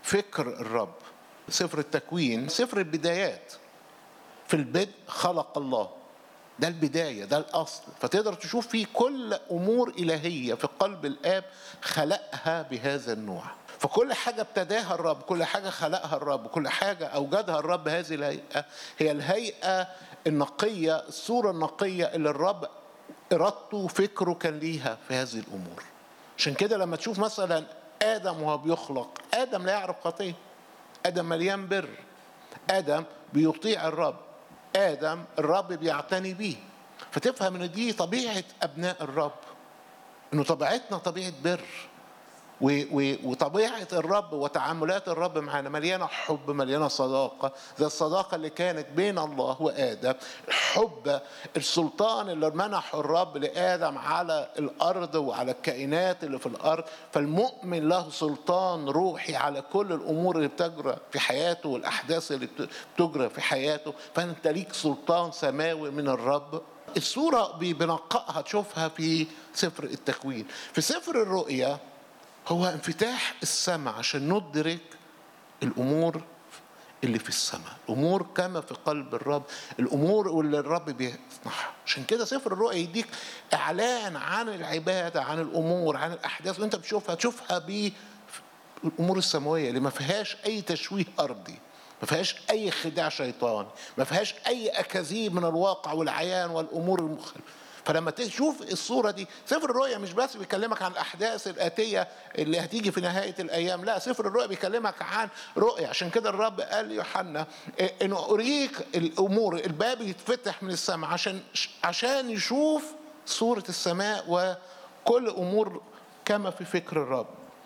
فكر الرب سفر التكوين سفر البدايات في البدء خلق الله ده البداية ده الأصل فتقدر تشوف فيه كل أمور إلهية في قلب الآب خلقها بهذا النوع فكل حاجة ابتداها الرب كل حاجة خلقها الرب كل حاجة أوجدها الرب هذه الهيئة هي الهيئة النقية الصورة النقية اللي الرب إرادته وفكره كان ليها في هذه الأمور عشان كده لما تشوف مثلا آدم وهو بيخلق آدم لا يعرف خطية آدم مليان بر آدم بيطيع الرب آدم الرب بيعتني بيه فتفهم ان دي طبيعة أبناء الرب انه طبيعتنا طبيعة بر و- و- وطبيعة الرب وتعاملات الرب معنا مليانة حب مليانة صداقة زي الصداقة اللي كانت بين الله وآدم حب السلطان اللي منحه الرب لآدم على الأرض وعلى الكائنات اللي في الأرض فالمؤمن له سلطان روحي على كل الأمور اللي بتجرى في حياته والأحداث اللي بت- بتجرى في حياته فأنت ليك سلطان سماوي من الرب الصورة بنقائها تشوفها في سفر التكوين في سفر الرؤيا هو انفتاح السماء عشان ندرك الامور اللي في السماء الامور كما في قلب الرب الامور اللي الرب بيصنعها عشان كده سفر الرؤيا يديك اعلان عن العباده عن الامور عن الاحداث اللي انت بتشوفها تشوفها بالامور السماويه اللي ما فيهاش اي تشويه ارضي ما فيهاش اي خداع شيطاني ما فيهاش اي اكاذيب من الواقع والعيان والامور المخالفه فلما تشوف الصورة دي سفر الرؤيا مش بس بيكلمك عن الأحداث الآتية اللي هتيجي في نهاية الأيام لا سفر الرؤيا بيكلمك عن رؤيا عشان كده الرب قال ليوحنا إيه، إنه أريك الأمور الباب يتفتح من السماء عشان عشان يشوف صورة السماء وكل أمور كما في فكر الرب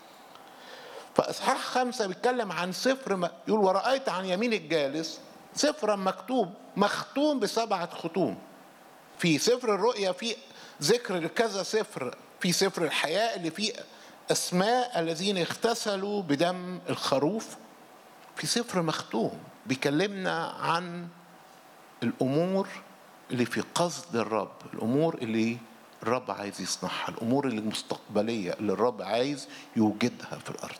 فإصحاح خمسة بيتكلم عن سفر ما يقول ورأيت عن يمين الجالس سفرا مكتوب مختوم بسبعة ختوم في سفر الرؤيا في ذكر لكذا سفر في سفر الحياة اللي فيه أسماء الذين اغتسلوا بدم الخروف في سفر مختوم بيكلمنا عن الأمور اللي في قصد الرب الأمور اللي الرب عايز يصنعها الأمور اللي المستقبلية اللي الرب عايز يوجدها في الأرض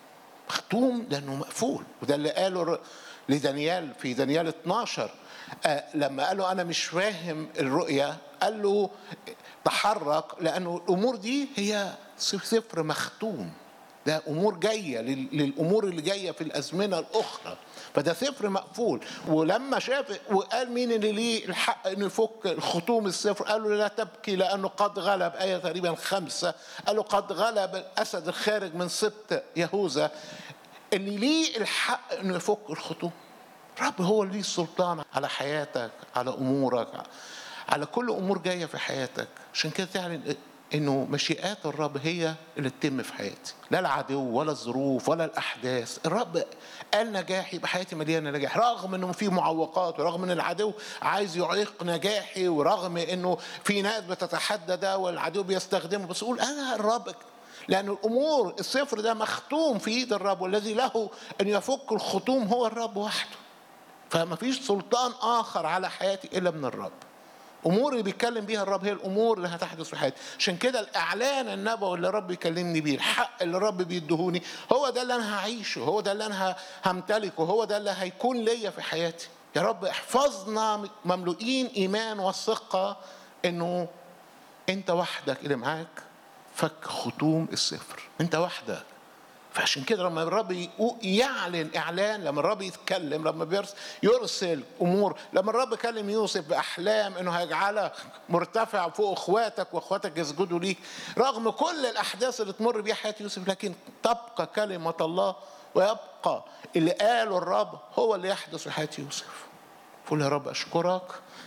مختوم لأنه مقفول وده اللي قاله الر- لدانيال في دانيال 12 آه، لما قال له أنا مش فاهم الرؤية قال له تحرك لأنه الأمور دي هي سفر مختوم ده امور جايه لل- للامور اللي جايه في الازمنه الاخرى فده سفر مقفول ولما شاف وقال مين اللي ليه الحق انه يفك الختوم السفر قال له لا تبكي لانه قد غلب ايه تقريبا خمسه قال له قد غلب الاسد الخارج من سبط يهوذا اللي ليه الحق انه يفك الختوم الرب هو اللي ليه السلطان على حياتك على امورك على كل امور جايه في حياتك عشان كده تعلن انه مشيئات الرب هي اللي تتم في حياتي لا العدو ولا الظروف ولا الاحداث الرب قال نجاحي يبقى حياتي مليانه نجاح رغم انه في معوقات ورغم ان العدو عايز يعيق نجاحي ورغم انه في ناس بتتحدى ده والعدو بيستخدمه بس اقول انا الرب لأن الأمور السفر ده مختوم في إيد الرب والذي له أن يفك الختوم هو الرب وحده فما فيش سلطان آخر على حياتي إلا من الرب أمور اللي بيتكلم بيها الرب هي الأمور اللي هتحدث في حياتي عشان كده الإعلان النبوي اللي الرب يكلمني بيه الحق اللي الرب بيدهوني هو ده اللي أنا هعيشه هو ده اللي أنا همتلكه هو ده اللي هيكون ليا في حياتي يا رب احفظنا مملوئين إيمان والثقة إنه أنت وحدك اللي معاك فك ختوم السفر انت وحدك فعشان كده لما الرب يقو- يعلن اعلان لما الرب يتكلم لما بيرس- يرسل امور لما الرب كلم يوسف باحلام انه هيجعلك مرتفع فوق اخواتك واخواتك يسجدوا ليك رغم كل الاحداث اللي تمر بيها حياه يوسف لكن تبقى كلمه الله ويبقى اللي قاله الرب هو اللي يحدث في حياه يوسف قول يا رب اشكرك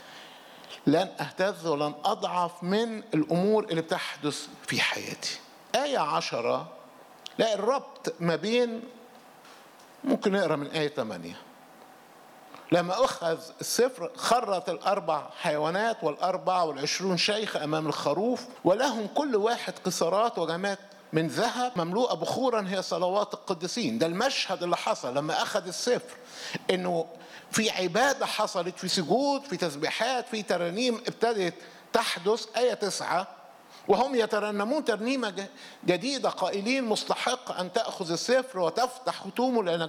لن اهتز ولن اضعف من الامور اللي بتحدث في حياتي آية عشرة لا الربط ما بين ممكن نقرا من آية 8 لما أخذ السفر خرت الأربع حيوانات والأربع والعشرون شيخ أمام الخروف ولهم كل واحد قصارات وجمات من ذهب مملوءة بخورا هي صلوات القديسين ده المشهد اللي حصل لما أخذ السفر إنه في عبادة حصلت في سجود في تسبيحات في ترانيم ابتدت تحدث آية تسعة وهم يترنمون ترنيمة ج- جديدة قائلين مستحق أن تأخذ السفر وتفتح ختومه لأنك